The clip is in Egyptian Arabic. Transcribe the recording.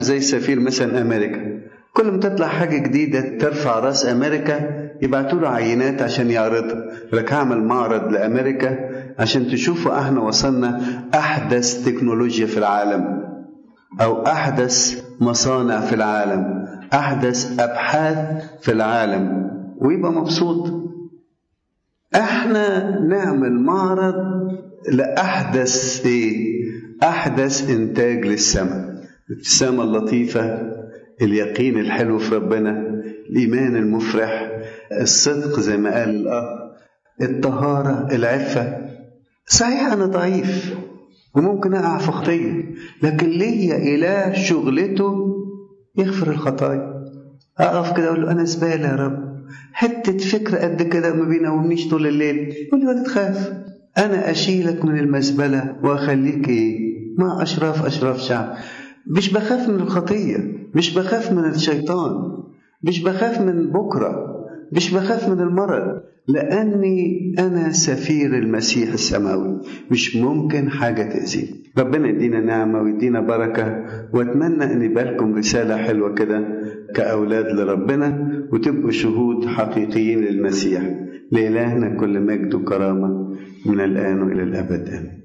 زي سفير مثلا امريكا كل ما تطلع حاجه جديده ترفع راس امريكا يبعتوا له عينات عشان يعرضها لك هعمل معرض لامريكا عشان تشوفوا احنا وصلنا احدث تكنولوجيا في العالم او احدث مصانع في العالم احدث ابحاث في العالم ويبقى مبسوط احنا نعمل معرض لاحدث ايه احدث انتاج للسماء الابتسامه اللطيفه اليقين الحلو في ربنا الايمان المفرح الصدق زي ما قال الاخ الطهاره العفه صحيح انا ضعيف وممكن اقع في خطيه لكن ليا اله شغلته يغفر الخطايا اقف كده اقول له انا زباله يا رب حته فكره قد كده ما بينومنيش طول الليل يقول لي ولا تخاف انا اشيلك من المزبله واخليك ايه مع اشراف اشراف شعب مش بخاف من الخطيه مش بخاف من الشيطان مش بخاف من بكره مش بخاف من المرض لاني انا سفير المسيح السماوي مش ممكن حاجه تاذيني ربنا يدينا نعمه ويدينا بركه واتمنى ان يبقى لكم رساله حلوه كده كاولاد لربنا وتبقوا شهود حقيقيين للمسيح لالهنا كل مجد وكرامه من الان والى الابد امين